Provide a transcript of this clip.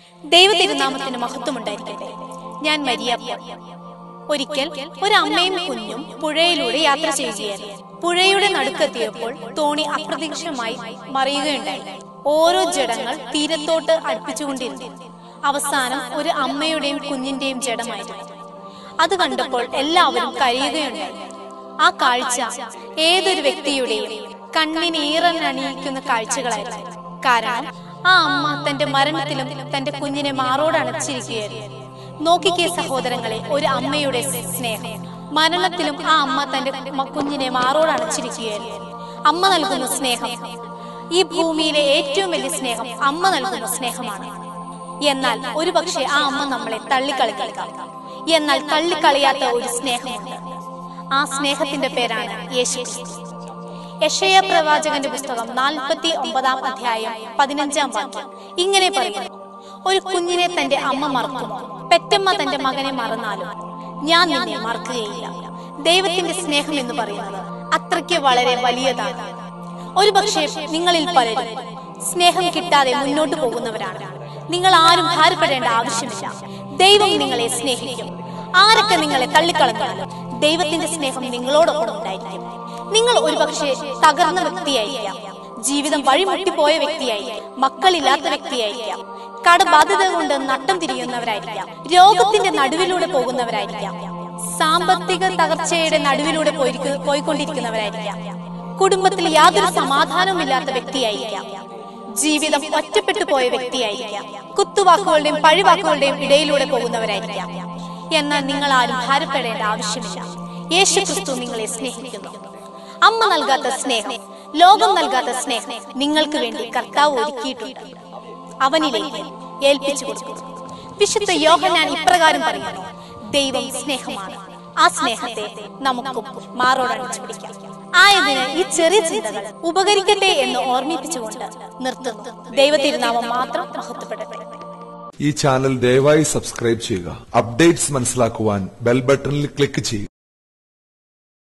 ദൈവ തിരുനാമത്തിന് മഹത്വമുണ്ടായിരിക്കട്ടെ ഞാൻ മരിയ പോൾ. ഒരിക്കൽ ഒരു അമ്മയും കുഞ്ഞും പുഴയിലൂടെ യാത്ര ചെയ്യുകയായിരുന്നു പുഴയുടെ നടുക്കെത്തിയപ്പോൾ തോണി അപ്രതീക്ഷിതമായി മറിയുകയുണ്ടായി ഓരോ ജഡങ്ങൾ തീരത്തോട്ട് അടുപ്പിച്ചുകൊണ്ടിരുന്നു അവസാനം ഒരു അമ്മയുടെയും കുഞ്ഞിന്റെയും ജഡമായിരുന്നു അത് കണ്ടപ്പോൾ എല്ലാവരും കരയുകയുണ്ടായി ആ കാഴ്ച ഏതൊരു വ്യക്തിയുടെയും കണ്ണിനീറനണിയിക്കുന്ന കാഴ്ചകളായിരുന്നു കാരണം ആ അമ്മ തന്റെ മരണത്തിലും തന്റെ കുഞ്ഞിനെ മാറോട് അണച്ചിരിക്കുകയായിരുന്നു നോക്കിക്കേ സഹോദരങ്ങളെ ഒരു അമ്മയുടെ സ്നേഹം മരണത്തിലും ആ അമ്മ തന്റെ മ- കുഞ്ഞിനെ മാറോട് അണച്ചിരിക്കുകയായിരുന്നു അമ്മ നൽകുന്ന സ്നേഹം ഈ ഭൂമിയിലെ ഏറ്റവും വലിയ സ്നേഹം അമ്മ നൽകുന്ന സ്നേഹമാണ് എന്നാൽ ഒരുപക്ഷെ ആ അമ്മ നമ്മളെ തള്ളിക്കളിക്കാം എന്നാൽ തള്ളിക്കളയാത്ത ഒരു സ്നേഹമുണ്ട് ആ സ്നേഹത്തിന്റെ പേരാണ് യേശു യഷയ പ്രവാചകന്റെ പുസ്തകം നാൽപ്പത്തി ഒമ്പതാം അധ്യായം പതിനഞ്ചാം വാക്യം ഇങ്ങനെ പറയുന്നു ഒരു കുഞ്ഞിനെ തന്റെ അമ്മ മറക്കുമോ പെറ്റമ്മ തന്റെ മകനെ മറന്നാലും ഞാൻ നിന്നെ മറക്കുകയില്ല ദൈവത്തിന്റെ സ്നേഹം എന്ന് പറയുന്നത് അത്രയ്ക്ക് വളരെ വലിയതാണ് ഒരു പക്ഷേ നിങ്ങളിൽ പലരും സ്നേഹം കിട്ടാതെ മുന്നോട്ട് പോകുന്നവരാണ് നിങ്ങൾ ആരും ഭാരപ്പെടേണ്ട ആവശ്യമില്ല ദൈവം നിങ്ങളെ സ്നേഹിക്കും ആരൊക്കെ നിങ്ങളെ തള്ളിക്കളഞ്ഞാലും ദൈവത്തിന്റെ സ്നേഹം നിങ്ങളോടൊപ്പം ഉണ്ടായിരിക്കും നിങ്ങൾ ഒരുപക്ഷെ തകർന്ന വ്യക്തിയായിരിക്കാം ജീവിതം വഴിമുട്ടിപ്പോയ വ്യക്തിയായിരിക്കാം മക്കളില്ലാത്ത വ്യക്തിയായിരിക്കാം കടബാധ്യത കൊണ്ട് നട്ടം തിരിയുന്നവരായിരിക്കാം രോഗത്തിന്റെ നടുവിലൂടെ പോകുന്നവരായിരിക്കാം സാമ്പത്തിക തകർച്ചയുടെ നടുവിലൂടെ പോയിരിക്കു- പോയിക്കൊണ്ടിരിക്കുന്നവരായിരിക്കാം കുടുംബത്തിൽ യാതൊരു സമാധാനവുമില്ലാത്ത വ്യക്തിയായിരിക്കാം ജീവിതം ഒറ്റപ്പെട്ടു പോയ വ്യക്തിയായിരിക്കാം കുത്തുവാക്കുകളുടെയും പഴിവാക്കുകളുടെയും ഇടയിലൂടെ പോകുന്നവരായിരിക്കാം എന്നാൽ നിങ്ങൾ ആരും ഭാരപ്പെടേണ്ട ആവശ്യമില്ല യേശു ക്രിസ്തു നിങ്ങളെ സ്നേഹിക്കുന്നു അമ്മ നൽകാത്ത സ്നേഹം ലോകം നൽകാത്ത സ്നേഹം നിങ്ങൾക്ക് വേണ്ടി കർത്താവ് ഒരുക്കിയിട്ടുണ്ട് അവനിലേക്ക് ഏൽപ്പിച്ചു കൊടുക്കും വിശുദ്ധ യോഹനാൻ ഇപ്രകാരം പറയുന്നു ദൈവം സ്നേഹമാണ് ആ സ്നേഹത്തെ നമുക്കും മാറോടണിച്ചു പിടിക്കാം ആയതിന് ഈ ചെറിയ ചിന്തകൾ ഉപകരിക്കട്ടെ എന്ന് ഓർമ്മിപ്പിച്ചുകൊണ്ട് നിർത്തുന്നു ദൈവത്തിരുനാമം മാത്രം മഹത്വപ്പെടട്ടെ ഈ ചാനൽ ദയവായി സബ്സ്ക്രൈബ് ചെയ്യുക അപ്ഡേറ്റ്സ് മനസ്സിലാക്കുവാൻ ബെൽ ബട്ടണിൽ ക്ലിക്ക് ചെയ്യുക